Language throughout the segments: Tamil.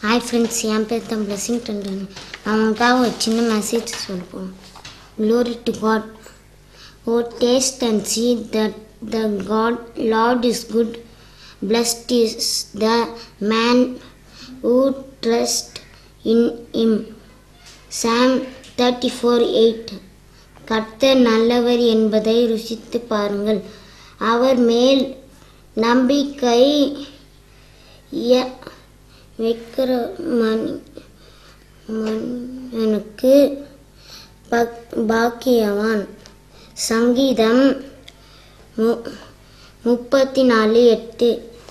ஹாய் ஃப்ரெண்ட்ஸ் என் பேர் தான் பிளஸிங் டண்டன் நான் உங்களுக்காக ஒரு சின்ன மெசேஜ் சொல்லுவோம் glory to God O taste and see that the God Lord is good blessed is the man who trust in him Psalm thirty four eight கர்த்தர் நல்லவர் என்பதை ருசித்து பாருங்கள் அவர் மேல் நம்பிக்கை ய- வைக்கிற மனி மனிதனுக்கு பக் பாக்கியவான் சங்கீதம் மு முப்பத்தி நாலு எட்டு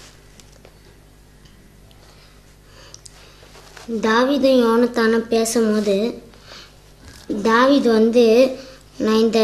தாவீதும் யோனத்தானும் பேசும்போது தாவீது வந்து நான் இந்த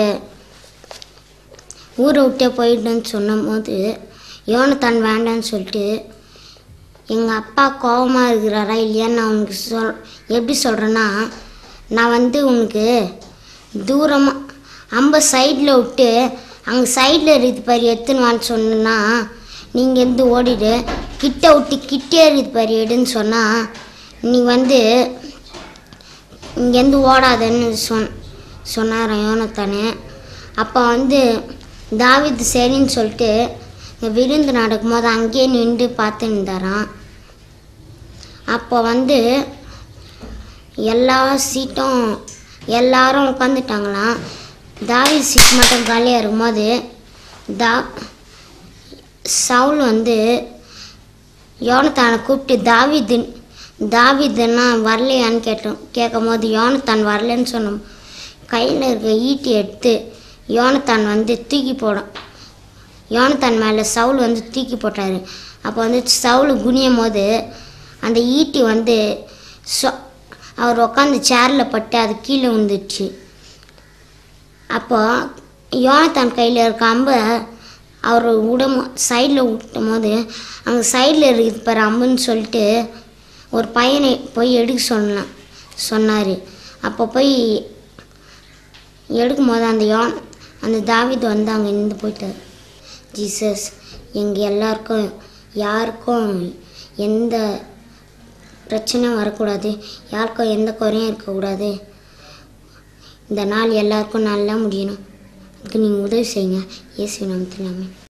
ஊரை விட்டே போயிட்டேன்னு சொன்னபோது யோனத்தான் வேண்டான்னு சொல்லிட்டு எங்கள் அப்பா கோபமாக இருக்கிறாரா இல்லையான்னு நான் உனக்கு சொல் எப்படி சொல்கிறேன்னா நான் வந்து உனக்கு தூரமாக அம்ப சைடில் விட்டு அங்கே சைடில் இருக்குது பாரு எடுத்துன்னு வான்னு சொன்னேன்னா நீங்கள் இருந்து ஓடிடு கிட்ட விட்டு கிட்டே இருக்குது பாரு எடுன்னு சொன்னால் நீ வந்து இங்கேருந்து ஓடாதன்னு சொன் சொன்னாராம் யோனத்தானே அப்போ வந்து தாவீது சரின்னு சொல்லிட்டு இங்க விருந்து நடக்கும்போது அங்கேயே நின்று பார்த்து இருந்தாராம் அப்போ வந்து எல்லா சீட்டும் எல்லாரும் உட்காந்துட்டாங்களாம் தாவீது சீட் மட்டும் காலியாக இருக்கும்போது தா சவுல் வந்து யோனத்தானை கூப்பிட்டு தாவீது தாவீதுன்னா வரலையான்னு கேட்டோம் கேட்கும் போது யோனத்தான் வரலன்னு சொன்னோம் கையில் இருக்க ஈட்டி எடுத்து யோனத்தான் வந்து தூக்கி போடும் யோனத்தான் மேலே சவுல் வந்து தூக்கி போட்டார் அப்போ வந்து சவுல் குனியும் போது அந்த ஈட்டி வந்து சொ அவர் உட்காந்து சேரில் பட்டு அது கீழே விழுந்துச்சு அப்போ யோனத்தான் கையில் இருக்க அம்பை அவர் விடும் சைடில் விட்டும் போது அங்கே சைடில் இருக்குது பாரு அம்புன்னு சொல்லிட்டு ஒரு பையனை போய் எடுக்க சொன்னான் சொன்னார் அப்போ போய் எடுக்கும் போது அந்த யோன் அந்த தாவீது வந்து அங்கே நின்று போயிட்டார் ஜீசஸ் எங்கள் எல்லாருக்கும் யாருக்கும் எந்த பிரச்சனையும் வரக்கூடாது யாருக்கும் எந்த குறையும் இருக்கக்கூடாது இந்த நாள் எல்லாருக்கும் நல்லா முடியணும் அதுக்கு நீங்கள் உதவி செய்யுங்க இயேசு நாமத்தில் ஆமென்